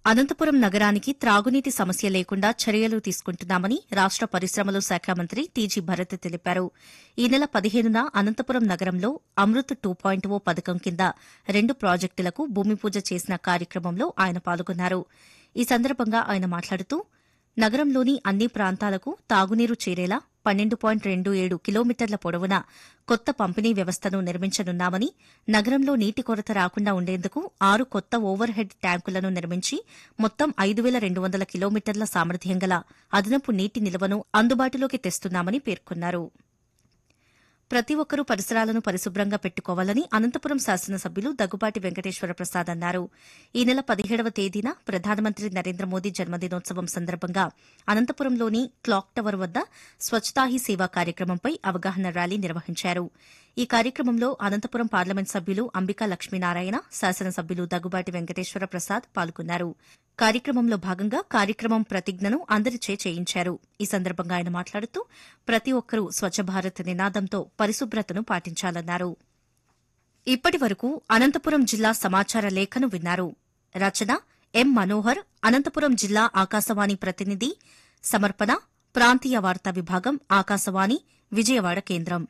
అనంతపురం నగరానికి త్రాగునీటి సమస్య లేకుండా చర్యలు తీసుకుంటున్నామని రాష్ట పరిశ్రమల శాఖ మంత్రి టీజీ భరత్ తెలిపారు ఈ నెల పదిహేనున అనంతపురం నగరంలో అమృత్ టూ పాయింట్ ఓ పథకం కింద రెండు ప్రాజెక్టులకు భూమి పూజ చేసిన కార్యక్రమంలో ఆయన పాల్గొన్నారు ఈ సందర్భంగా ఆయన మాట్లాడుతూ నగరంలోని అన్ని ప్రాంతాలకు తాగునీరు చేరేలా పన్నెండు పాయింట్ రెండు ఏడు కిలోమీటర్ల పొడవున కొత్త పంపిణీ వ్యవస్థను నిర్మించనున్నామని నగరంలో నీటి కొరత రాకుండా ఉండేందుకు ఆరు కొత్త ఓవర్ హెడ్ ట్యాంకులను నిర్మించి మొత్తం ఐదు వేల రెండు వందల కిలోమీటర్ల సామర్థ్యం గల అదనపు నీటి నిల్వను అందుబాటులోకి తెస్తున్నామని పేర్కొన్నారు ప్రతి ఒక్కరూ పరిసరాలను పరిశుభ్రంగా పెట్టుకోవాలని అనంతపురం శాసనసభ్యులు దగ్గుబాటి వెంకటేశ్వర ప్రసాద్ అన్నారు ఈ నెల పదిహేడవ తేదీన ప్రధానమంత్రి నరేంద్ర మోదీ జన్మదినోత్సవం సందర్భంగా అనంతపురంలోని క్లాక్ టవర్ వద్ద స్వచ్ఛతా హీ సేవా కార్యక్రమంపై అవగాహన ర్యాలీ నిర్వహించారు ఈ కార్యక్రమంలో అనంతపురం పార్లమెంట్ సభ్యులు అంబికా లక్ష్మీనారాయణ శాసనసభ్యులు దగ్గుబాటి వెంకటేశ్వర ప్రసాద్ పాల్గొన్నారు కార్యక్రమంలో భాగంగా కార్యక్రమం ప్రతిజ్ఞను అందరిచే చేయించారు ఈ సందర్భంగా ఆయన మాట్లాడుతూ ప్రతి ఒక్కరూ స్వచ్ఛ భారత్ నినాదంతో పరిశుభ్రతను పాటించాలన్నారు ఇప్పటి వరకు అనంతపురం జిల్లా సమాచార లేఖను విన్నారు రచన ఎం మనోహర్ అనంతపురం జిల్లా ఆకాశవాణి ప్రతినిధి సమర్పణ ప్రాంతీయ వార్తా విభాగం ఆకాశవాణి విజయవాడ కేంద్రం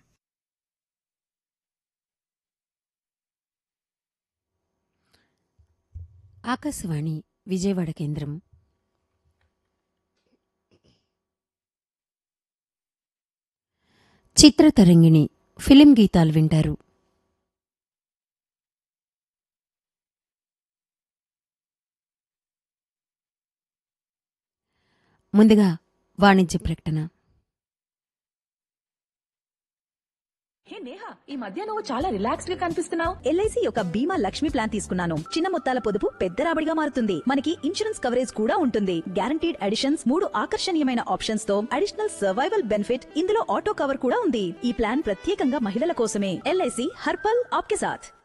ఆకాశవాణి విజయవాడ కేంద్రం చిత్రతరంగిణి ఫిలిం గీతాలు వింటారు ముందుగా వాణిజ్య ప్రకటన హే నేహా ఈ మధ్య నువ్వు చాలా రిలాక్స్డ్ గా కనిపిస్తున్నావు ఎల్ఐసి యొక్క బీమా లక్ష్మి ప్లాన్ తీసుకున్నాను చిన్న మొత్తాల పొదుపు పెద్ద రాబడిగా మారుతుంది మనకి ఇన్సూరెన్స్ కవరేజ్ కూడా ఉంటుంది గ్యారంటీడ్ అడిషన్స్ మూడు ఆకర్షణీయమైన ఆప్షన్స్ తో అడిషనల్ సర్వైవల్ బెనిఫిట్ ఇందులో ఆటో కవర్ కూడా ఉంది ఈ ప్లాన్ ప్రత్యేకంగా మహిళల కోసమే ఎల్ఐసి హర్పల్ ఆప్కే సాథ్